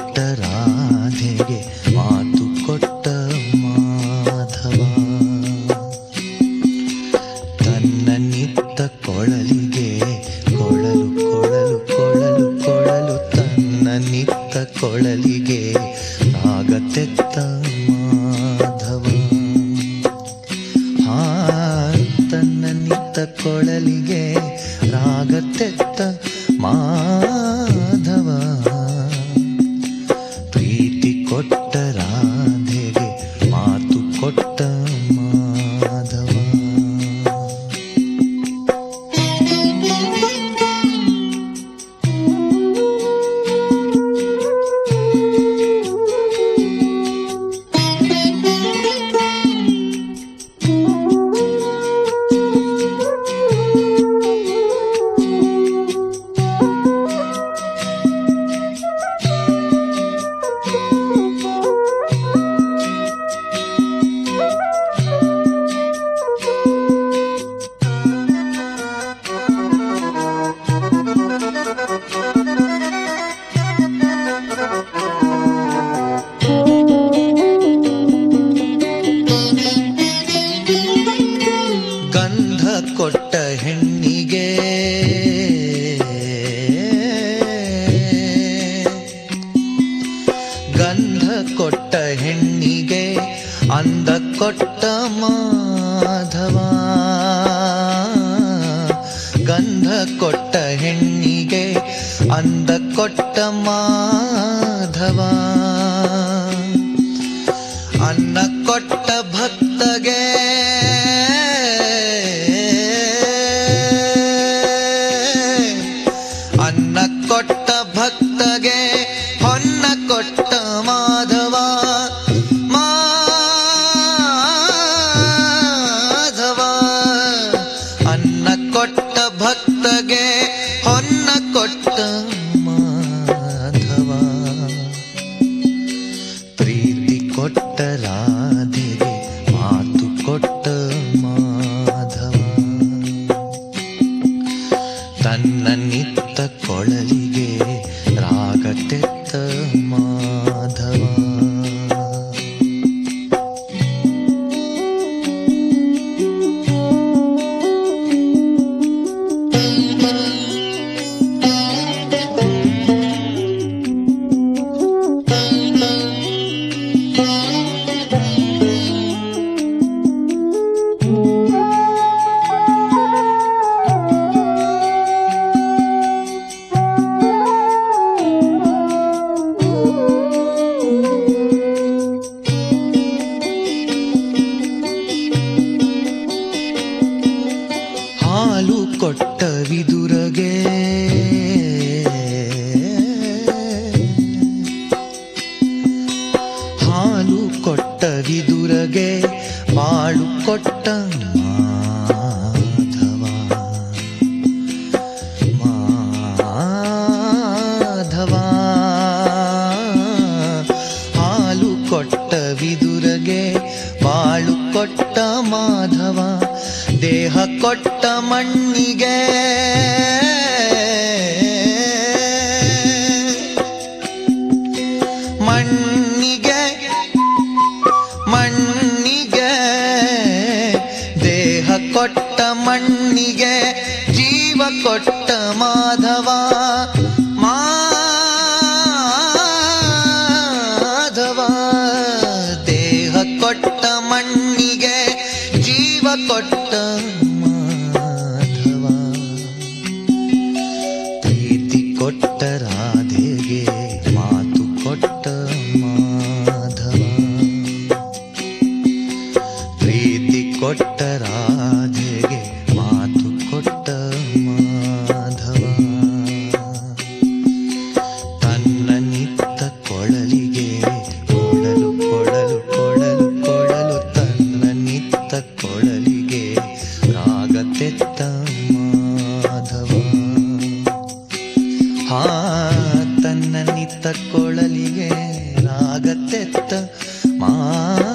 ಕೊಟ್ಟ ರಾಧೆಗೆ ಮಾತು ಕೊಟ್ಟ ಮಾಧವ ತನ್ನ ನಿತ್ತ ಕೊಳಲಿಗೆ ಕೊಳಲು ಕೊಳಲು ಕೊಳಲು ಕೊಳಲು ತನ್ನ ನಿತ್ತ ಕೊಳಲಿಗೆ ರಾಗ ತೆತ್ತ ಮಾಧವ ಹಾ ತನ್ನ ನಿತ್ತ ಕೊಳಲಿಗೆ ರಾಗ ತೆತ್ತ ಮಾಧವ ಪ್ರೀತಿ ಕೊಟ್ಟ ರಾಧೆಗೆ ಮಾತು ಕೊಟ್ಟ ಮಾಧವ ಗಂಧ ಕೊಟ್ಟ ಹೆಣ್ಣಿಗೆ ಗಂಧ ಕೊಟ್ಟ ಹೆಣ್ಣಿಗೆ ಅಂದ ಕೊಟ್ಟ ಮಾಧವ ಗಂಧ ಕೊಟ್ಟ ಹೆಣ್ಣಿಗೆ ಅಂದ ಕೊಟ್ಟ ಮಾಧವ ಅನ್ನ ಕೊಟ್ಟ ಭಕ್ತಗೆ ಅನ್ನ ಕೊಟ್ಟ ಭಕ್ತಗೆ ಹೊನ್ನ ಕೊಟ್ಟ ಮಾಧವ ಮಾಧವ ಅನ್ನ ಕೊಟ್ಟ ಭಕ್ತಗೆ ಹೊನ್ನ ಕೊಟ್ಟ ಮಾಧವ ಪ್ರೀತಿ ಕೊಟ್ಟ ರಾಧೆಗೆ ಮಾತು ಕೊಟ್ಟ ಮಾಧವ ತನ್ನ ನಿತ್ತ ಕೊಳಲಿಗೆ ರಾಗ ತೆತ್ತ ಮಾಧವ ಹಾಲು ಕೊಟ್ಟ ವಿದುರಗೆ ಹಾಲು ಕೊಟ್ಟ ವಿದುರಗೆ ಬಾಳು ಕೊಟ್ಟ ಮಾಧವ ಮಾಧವ ಹಾಲು ಕೊಟ್ಟ ವಿದುರಗೆ ಬಾಳು ಕೊಟ್ಟ ಮಾಧವ ದೇಹ ಕೊಟ್ಟ ಮಣ್ಣಿಗೆ ಮಣ್ಣಿಗೆ ಮಣ್ಣಿಗೆ ದೇಹ ಕೊಟ್ಟ ಮಣ್ಣಿಗೆ ಜೀವ ಕೊಟ್ಟ ಮಾಧವ ಮಾಧವ ದೇಹ ಕೊಟ್ಟ ಮಣ್ಣಿಗೆ ಜೀವ ಕೊಟ್ಟ ಮಾಧವ ಪ್ರೀತಿ ಕೊಟ್ಟ ರಾಧೆಗೆ ಮಾತು ಕೊಟ್ಟ ಮಾಧವ ಪ್ರೀತಿ ಕೊಟ್ಟ ರಾಧೆಗೆ ಮಾತು ಕೊಟ್ಟ ಮಾಧವ ತನ್ನ ನಿತ್ತ ಕೊಳಲಿಗೆ ಕೊಳಲು ಕೊಳಲು ಕೊಳಲು ಕೊಳಲು ತನ್ನ ನಿತ್ತ ಕೊಳಲಿಗೆ ರಾಗ ತೆತ್ತ ಮಾಧವ ಹಾ ತನ್ನ ನಿತ್ತ ಕೊಳಲಿಗೆ ರಾಗ ತೆತ್ತ ಮಾ